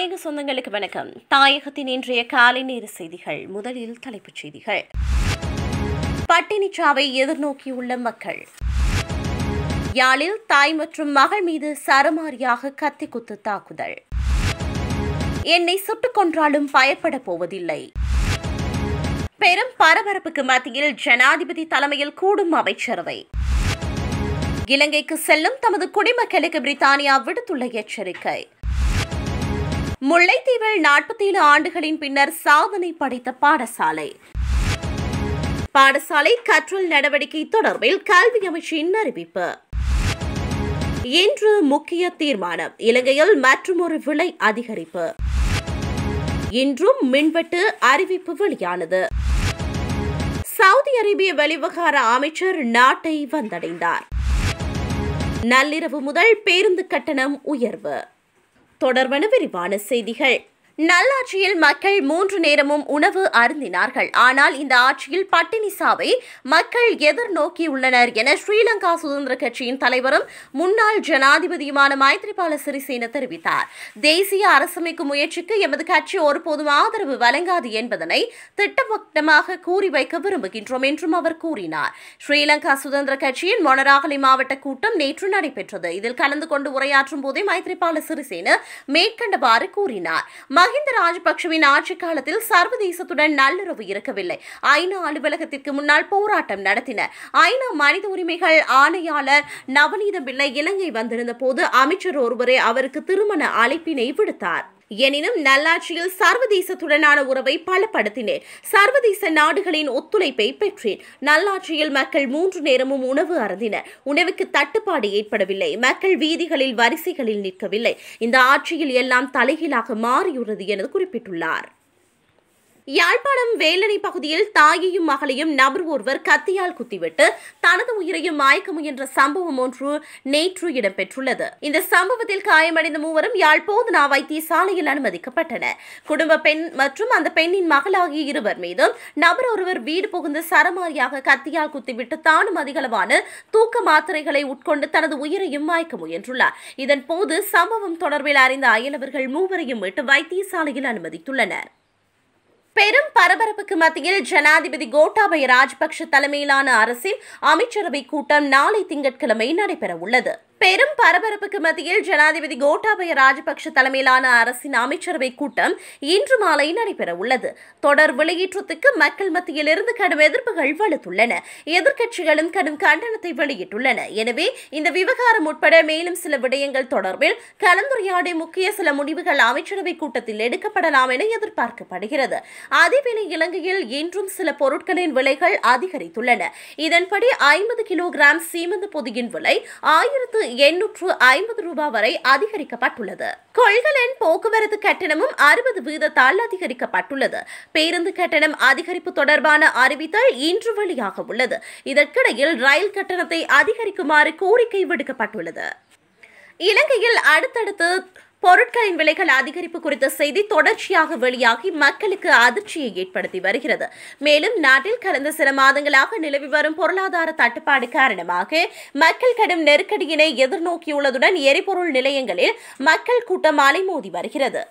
தாயக சொந்தங்களுக்கு வணக்கம் தாயகத்தின் இன்றைய காலை நேர செய்திகள் முதலில் தலைப்புச் செய்திகள் பட்டினிச்சாவை எதிர்நோக்கியுள்ள மக்கள் யாழில் தாய் மற்றும் மகள் மீது சரமாரியாக கத்தி குத்து தாக்குதல் என்னை சுட்டுக் கொன்றாலும் பயப்பட போவதில்லை பெரும் பரபரப்புக்கு மத்தியில் ஜனாதிபதி தலைமையில் கூடும் அமைச்சரவை இலங்கைக்கு செல்லும் தமது குடிமக்களுக்கு பிரித்தானியா விடுத்துள்ள எச்சரிக்கை முல்லைத்தீவில் நாற்பத்தி ஏழு ஆண்டுகளின் பின்னர் சாதனை படைத்த பாடசாலை பாடசாலை கற்றல் நடவடிக்கை தொடர்பில் கல்வி அமைச்சின் அறிவிப்பு இன்று முக்கிய தீர்மானம் இலங்கையில் மற்றுமொரு விலை அதிகரிப்பு இன்றும் மின்வெட்டு அறிவிப்பு வெளியானது சவுதி அரேபிய வெளிவிவகார அமைச்சர் நாட்டை வந்தடைந்தார் நள்ளிரவு முதல் பேருந்து கட்டணம் உயர்வு தொடர்பான விரிவான செய்திகள் நல்லாட்சியில் மக்கள் மூன்று நேரமும் உணவு அருந்தினார்கள் ஆனால் இந்த ஆட்சியில் பட்டினி சாவை மக்கள் எதிர்நோக்கியுள்ளனர் என ஸ்ரீலங்கா சுதந்திர கட்சியின் தலைவரும் முன்னாள் ஜனாதிபதியுமான மைத்ரிபால சிறிசேன தெரிவித்தார் தேசிய அரசமைக்கும் முயற்சிக்கு எமது கட்சி ஒருபோதும் ஆதரவு வழங்காது என்பதனை திட்டவட்டமாக கூறி வைக்க விரும்புகின்றோம் என்றும் அவர் கூறினார் ஸ்ரீலங்கா சுதந்திர கட்சியின் மொனராகலை மாவட்ட கூட்டம் நேற்று நடைபெற்றது இதில் கலந்து கொண்டு உரையாற்றும் போதே மைத்ரிபால சிறிசேன மேற்கண்டவாறு கூறினார் மஹிந்த ராஜபக்சவின் ஆட்சி காலத்தில் சர்வதேசத்துடன் நல்லுறவு இருக்கவில்லை ஐநா அலுவலகத்திற்கு முன்னால் போராட்டம் நடத்தினர் ஐநா மனித உரிமைகள் ஆணையாளர் நவநீத பிள்ளை இலங்கை வந்திருந்த போது அமைச்சர் ஒருவரே அவருக்கு திருமண அழைப்பினை விடுத்தார் எனினும் நல்லாட்சியில் சர்வதேசத்துடனான உறவை பலப்படுத்தினேன் சர்வதேச நாடுகளின் ஒத்துழைப்பை பெற்றேன் நல்லாட்சியில் மக்கள் மூன்று நேரமும் உணவு அருந்தினர் உணவுக்கு தட்டுப்பாடு ஏற்படவில்லை மக்கள் வீதிகளில் வரிசைகளில் நிற்கவில்லை இந்த ஆட்சியில் எல்லாம் தலைகீழாக மாறியுள்ளது என குறிப்பிட்டுள்ளார் யாழ்ப்பாணம் வேலனை பகுதியில் தாயையும் மகளையும் நபர் ஒருவர் கத்தியால் குத்திவிட்டு தனது உயிரையும் மாய்க்க முயன்ற சம்பவம் ஒன்று நேற்று இடம்பெற்றுள்ளது இந்த சம்பவத்தில் காயமடைந்த மூவரும் யாழ் போதனா வைத்தியசாலையில் அனுமதிக்கப்பட்டனர் குடும்ப பெண் மற்றும் அந்த பெண்ணின் மகளாகிய இருவர் மீதும் நபர் ஒருவர் வீடு புகுந்து சரமாரியாக கத்தியால் குத்திவிட்டு தானும் அதிகளவான தூக்க மாத்திரைகளை உட்கொண்டு தனது உயிரையும் மாய்க்க முயன்றுள்ளார் இதன் போது சம்பவம் தொடர்பில் அறிந்த அயலவர்கள் மூவரையும் மீட்டு வைத்தியசாலையில் அனுமதித்துள்ளனர் பெரும் பரபரப்புக்கு மத்தியில் ஜனாதிபதி கோட்டாபய ராஜபக்ஷ தலைமையிலான அரசின் அமைச்சரவை கூட்டம் நாளை திங்கட்கிழமை நடைபெற உள்ளது பெரும் பரபரப்புக்கு மத்தியில் ஜனாதிபதி கோட்டாபய ராஜபக்ஷ தலைமையிலான அரசின் அமைச்சரவை கூட்டம் இன்று மாலை நடைபெற உள்ளது தொடர் வெளியேற்றத்துக்கு மக்கள் மத்தியில் இருந்து கடும் எதிர்ப்புகள் வலுத்துள்ளன எதிர்க்கட்சிகளும் கடும் கண்டனத்தை வெளியிட்டுள்ளன எனவே இந்த விவகாரம் உட்பட மேலும் சில விடயங்கள் தொடர்பில் கலந்துரையாடி முக்கிய சில முடிவுகள் அமைச்சரவை கூட்டத்தில் எடுக்கப்படலாம் என எதிர்பார்க்கப்படுகிறது அதேவேளை இலங்கையில் இன்றும் சில பொருட்களின் விலைகள் அதிகரித்துள்ளன இதன்படி ஐம்பது கிலோகிராம் சீமந்த பொதியின் விலை ஆயிரத்து எண்ணூற்று ஐம்பது ரூபாய் வரை அதிகரிக்கப்பட்டுள்ளது கொள்கலன் போக்குவரத்து கட்டணமும் அறுபது வீதத்தால் அதிகரிக்கப்பட்டுள்ளது பேருந்து கட்டணம் அதிகரிப்பு தொடர்பான அறிவித்தல் இன்று வெளியாக உள்ளது இதற்கிடையில் ரயில் கட்டணத்தை அதிகரிக்குமாறு கோரிக்கை விடுக்கப்பட்டுள்ளது இலங்கையில் அடுத்தடுத்து பொருட்களின் விலைகள் அதிகரிப்பு குறித்த செய்தி தொடர்ச்சியாக வெளியாகி மக்களுக்கு அதிர்ச்சியை ஏற்படுத்தி வருகிறது மேலும் நாட்டில் கடந்த சில மாதங்களாக நிலவி வரும் பொருளாதார தட்டுப்பாடு காரணமாக மக்கள் கடும் நெருக்கடியினை எதிர்நோக்கியுள்ளதுடன் எரிபொருள் நிலையங்களில் மக்கள் கூட்டம் அலைமோதி வருகிறது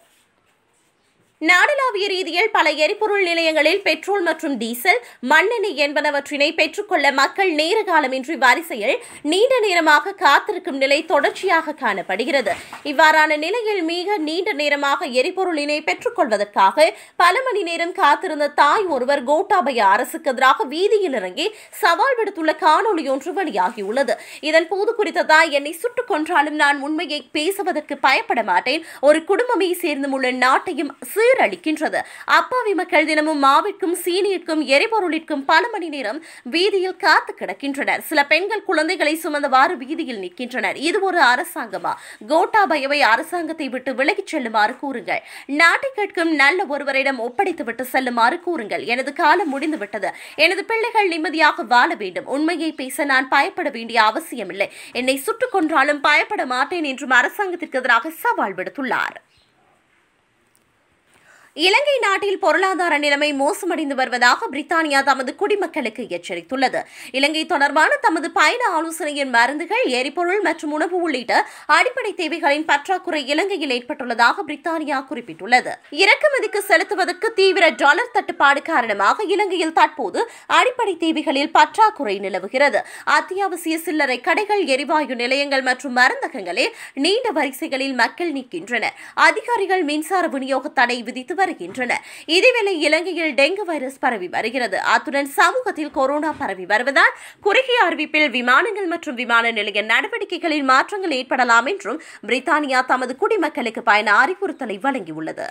நாடளாவிய ரீதியில் பல எரிபொருள் நிலையங்களில் பெட்ரோல் மற்றும் டீசல் மண்ணெண்ணெய் என்பனவற்றினை பெற்றுக்கொள்ள மக்கள் நேர காலமின்றி வரிசையில் நீண்ட நேரமாக காத்திருக்கும் நிலை தொடர்ச்சியாக காணப்படுகிறது இவ்வாறான நிலையில் மிக நீண்ட நேரமாக எரிபொருளினை பெற்றுக்கொள்வதற்காக பல மணி நேரம் காத்திருந்த தாய் ஒருவர் கோட்டாபய அரசுக்கு எதிராக வீதியில் இறங்கி சவால் விடுத்துள்ள காணொலி ஒன்று வெளியாகியுள்ளது இதன் போது குறித்த தாய் என்னை சுட்டுக் கொன்றாலும் நான் உண்மையை பேசுவதற்கு பயப்பட மாட்டேன் ஒரு குடும்பமே சேர்ந்தும் உள்ள நாட்டையும் சீரழிக்கின்றது அப்பாவி மக்கள் தினமும் மாவிற்கும் சீனியிற்கும் எரிபொருளிற்கும் பல மணி நேரம் வீதியில் காத்து கிடக்கின்றனர் சில பெண்கள் குழந்தைகளை சுமந்தவாறு வீதியில் நிற்கின்றனர் இது ஒரு அரசாங்கமா கோட்டாபயவை அரசாங்கத்தை விட்டு விலகிச் செல்லுமாறு கூறுங்கள் நாட்டை கேட்கும் நல்ல ஒருவரிடம் ஒப்படைத்துவிட்டு செல்லுமாறு கூறுங்கள் எனது காலம் முடிந்துவிட்டது எனது பிள்ளைகள் நிம்மதியாக வாழ வேண்டும் உண்மையை பேச நான் பயப்பட வேண்டிய அவசியமில்லை என்னை சுட்டுக் கொன்றாலும் பயப்பட மாட்டேன் என்றும் அரசாங்கத்திற்கு எதிராக சவால் விடுத்துள்ளார் இலங்கை நாட்டில் பொருளாதார நிலைமை மோசமடைந்து வருவதாக பிரித்தானியா தமது குடிமக்களுக்கு எச்சரித்துள்ளது இலங்கை தொடர்பான தமது பயண ஆலோசனையின் மருந்துகள் எரிபொருள் மற்றும் உணவு உள்ளிட்ட அடிப்படை தேவைகளின் பற்றாக்குறை இலங்கையில் ஏற்பட்டுள்ளதாக பிரித்தானியா குறிப்பிட்டுள்ளது இறக்குமதிக்கு செலுத்துவதற்கு தீவிர டாலர் தட்டுப்பாடு காரணமாக இலங்கையில் தற்போது அடிப்படை தேவைகளில் பற்றாக்குறை நிலவுகிறது அத்தியாவசிய சில்லறை கடைகள் எரிவாயு நிலையங்கள் மற்றும் மருந்தகங்களில் நீண்ட வரிசைகளில் மக்கள் நிற்கின்றனர் அதிகாரிகள் மின்சார விநியோக தடை விதித்து வருகின்றனர் இதேவேளை இலங்கையில் டெங்கு வைரஸ் பரவி வருகிறது அத்துடன் சமூகத்தில் கொரோனா பரவி வருவதால் குறுகிய அறிவிப்பில் விமானங்கள் மற்றும் விமான நிலைய நடவடிக்கைகளில் மாற்றங்கள் ஏற்படலாம் என்றும் பிரித்தானியா தமது குடிமக்களுக்கு பயண அறிவுறுத்தலை வழங்கியுள்ளது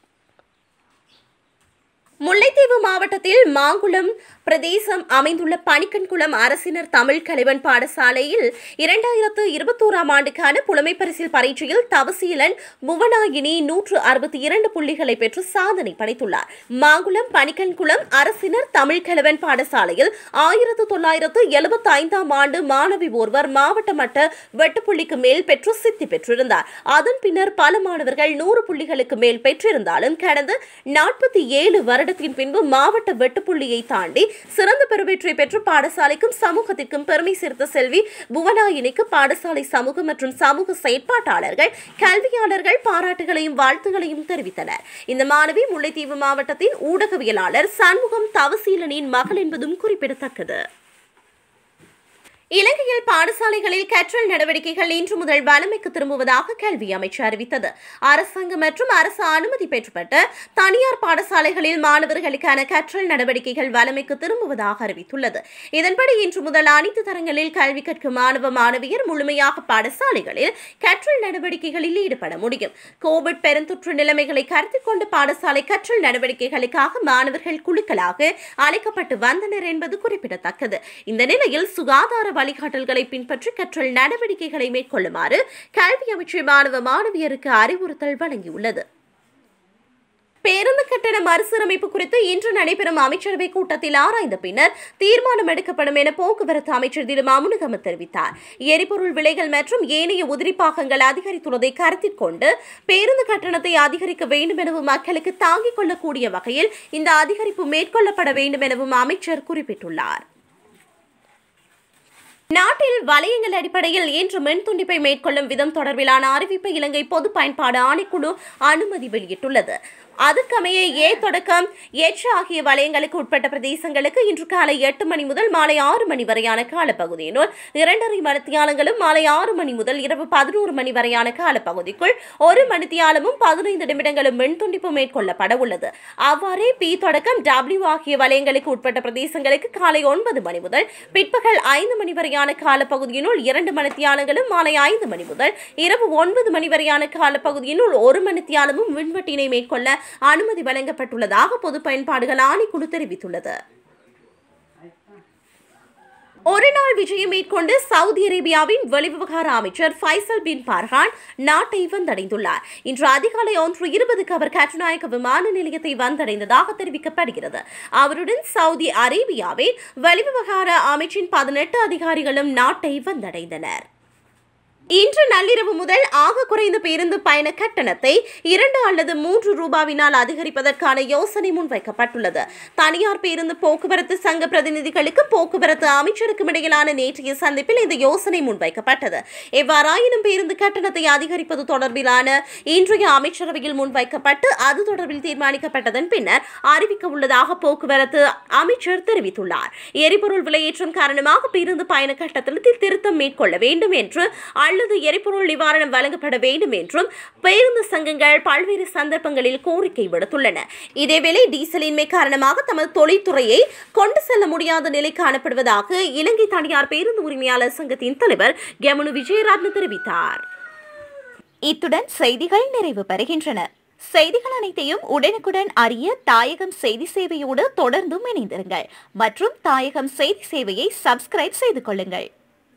முல்லைத்தீவு மாவட்டத்தில் மாங்குளம் பிரதேசம் அமைந்துள்ள பணிக்கன்குளம் அரசினர் தமிழ் கலைவன் பாடசாலையில் இரண்டாயிரத்து இருபத்தோராம் ஆண்டுக்கான புலமை பரிசில் பரீட்சையில் தவசீலன் புவனாயினி நூற்று அறுபத்தி இரண்டு புள்ளிகளை பெற்று சாதனை படைத்துள்ளார் மாங்குளம் பணிக்கன்குளம் அரசினர் தமிழ் கலைவன் பாடசாலையில் ஆயிரத்து தொள்ளாயிரத்து எழுபத்தி ஐந்தாம் ஆண்டு மாணவி ஒருவர் மாவட்ட மட்ட வெட்டுப்புள்ளிக்கு மேல் பெற்று சித்தி பெற்றிருந்தார் அதன் பின்னர் பல மாணவர்கள் நூறு புள்ளிகளுக்கு மேல் பெற்றிருந்தாலும் கடந்த நாற்பத்தி ஏழு வருடத்தின் பின்பு மாவட்ட வெட்டுப்புள்ளியை தாண்டி சிறந்த பெருவெற்றி பெற்று பாடசாலைக்கும் சமூகத்திற்கும் பெருமை சேர்த்த செல்வி புவனாயினிக்கு பாடசாலை சமூக மற்றும் சமூக செயற்பாட்டாளர்கள் கல்வியாளர்கள் பாராட்டுகளையும் வாழ்த்துகளையும் தெரிவித்தனர் இந்த மாணவி முல்லைத்தீவு மாவட்டத்தின் ஊடகவியலாளர் சண்முகம் தவசீலனின் மகள் என்பதும் குறிப்பிடத்தக்கது இலங்கையில் பாடசாலைகளில் கற்றல் நடவடிக்கைகள் இன்று முதல் வலிமைக்கு திரும்புவதாக கல்வி அமைச்சு அறிவித்தது அரசாங்கம் மற்றும் அரசு அனுமதி பெற்றப்பட்ட தனியார் பாடசாலைகளில் மாணவர்களுக்கான கற்றல் நடவடிக்கைகள் வலிமைக்கு திரும்புவதாக அறிவித்துள்ளது இதன்படி இன்று முதல் அனைத்து தரங்களில் கல்வி கற்கும் மாணவ மாணவியர் முழுமையாக பாடசாலைகளில் கற்றல் நடவடிக்கைகளில் ஈடுபட முடியும் கோவிட் பெருந்தொற்று நிலைமைகளை கருத்தில் கொண்டு பாடசாலை கற்றல் நடவடிக்கைகளுக்காக மாணவர்கள் குழுக்களாக அழைக்கப்பட்டு வந்தனர் என்பது குறிப்பிடத்தக்கது இந்த நிலையில் சுகாதார வழிகாட்டல்களை பின்பற்றி கற்றல் நடவடிக்கைகளை மேற்கொள்ளுமாறு கல்வி அமைச்சு மாணவ மாணவியருக்கு அறிவுறுத்தல் வழங்கியுள்ளது பேருந்து கட்டண மறுசீரமைப்பு குறித்து இன்று நடைபெறும் அமைச்சரவை கூட்டத்தில் ஆராய்ந்த பின்னர் தீர்மானம் எடுக்கப்படும் என போக்குவரத்து அமைச்சர் திரு அமுனுகம தெரிவித்தார் எரிபொருள் விலைகள் மற்றும் ஏனைய உதிரிப்பாகங்கள் அதிகரித்துள்ளதை கருத்தில் கொண்டு பேருந்து கட்டணத்தை அதிகரிக்க வேண்டும் எனவும் மக்களுக்கு தாங்கிக் கொள்ளக்கூடிய வகையில் இந்த அதிகரிப்பு மேற்கொள்ளப்பட வேண்டும் எனவும் அமைச்சர் குறிப்பிட்டுள்ளார் நாட்டில் வலயங்கள் அடிப்படையில் இன்று மின் துண்டிப்பை மேற்கொள்ளும் விதம் தொடர்பிலான அறிவிப்பை இலங்கை பொது பயன்பாடு ஆணைக்குழு அனுமதி வெளியிட்டுள்ளது அதற்கமைய ஏ தொடக்கம் எச் ஆகிய வலயங்களுக்கு உட்பட்ட பிரதேசங்களுக்கு இன்று காலை எட்டு மணி முதல் மாலை ஆறு மணி வரையான காலப்பகுதியினுள் இரண்டரை மணித்தியாலங்களும் மாலை ஆறு மணி முதல் இரவு பதினோரு மணி வரையான காலப்பகுதிக்குள் ஒரு மணித்தியாலமும் பதினைந்து நிமிடங்களும் மின் துண்டிப்பு மேற்கொள்ளப்பட உள்ளது அவ்வாறே பி தொடக்கம் டபிள்யூ ஆகிய வலயங்களுக்கு உட்பட்ட பிரதேசங்களுக்கு காலை ஒன்பது மணி முதல் பிற்பகல் ஐந்து மணி வரையான காலப்பகுதியினுள் இரண்டு மணித்தியாலங்களும் மாலை ஐந்து மணி முதல் இரவு ஒன்பது மணி வரையான காலப்பகுதியினுள் ஒரு மணித்தியாலமும் மின்வெட்டினை மேற்கொள்ள அனுமதி வழங்கப்பட்டுள்ளதாக பொது பயன்பாடுகள் ஆணைக்குழு தெரிவித்துள்ளது ஒரு நாள் விஜயம் மேற்கொண்டு சவுதி அரேபியாவின் வெளிவிவகார அமைச்சர் ஃபைசல் பின் பர்ஹான் நாட்டை வந்தடைந்துள்ளார் இன்று அதிகாலை ஒன்று இருபதுக்கு அவர் கட்டுநாயக்க விமான நிலையத்தை வந்தடைந்ததாக தெரிவிக்கப்படுகிறது அவருடன் சவுதி அரேபியாவின் வெளிவிவகார அமைச்சின் பதினெட்டு அதிகாரிகளும் நாட்டை வந்தடைந்தனர் இன்று நள்ளிரவு முதல் ஆக குறைந்த பேருந்து பயண கட்டணத்தை இரண்டு அல்லது மூன்று ரூபாவினால் அதிகரிப்பதற்கான யோசனை முன்வைக்கப்பட்டுள்ளது தனியார் பேருந்து போக்குவரத்து சங்க பிரதிநிதிகளுக்கு போக்குவரத்து அமைச்சருக்கும் இடையிலான நேற்றைய சந்திப்பில் இந்த யோசனை முன்வைக்கப்பட்டது எவ்வாறாயினும் பேருந்து கட்டணத்தை அதிகரிப்பது தொடர்பிலான இன்றைய அமைச்சரவையில் முன்வைக்கப்பட்டு அது தொடர்பில் தீர்மானிக்கப்பட்டதன் பின்னர் அறிவிக்க உள்ளதாக போக்குவரத்து அமைச்சர் தெரிவித்துள்ளார் எரிபொருள் விலையேற்றம் காரணமாக பேருந்து பயண கட்டணத்தில் திருத்தம் மேற்கொள்ள வேண்டும் என்று அல்லது எரிபொருள் நிவாரணம் வழங்கப்பட வேண்டும் என்றும் பேருந்து சங்கங்கள் பல்வேறு சந்தர்ப்பங்களில் கோரிக்கை விடுத்துள்ளன இதேவேளை டீசலின்மை காரணமாக தமது தொழில்துறையை கொண்டு செல்ல முடியாத நிலை காணப்படுவதாக இலங்கை தனியார் பேருந்து உரிமையாளர் சங்கத்தின் தலைவர் கெமனு விஜயரத்ன தெரிவித்தார் இத்துடன் செய்திகள் நிறைவு பெறுகின்றன செய்திகள் அனைத்தையும் உடனுக்குடன் அறிய தாயகம் செய்தி சேவையோடு தொடர்ந்தும் இணைந்திருங்கள் மற்றும் தாயகம் செய்தி சேவையை சப்ஸ்கிரைப் செய்து கொள்ளுங்கள்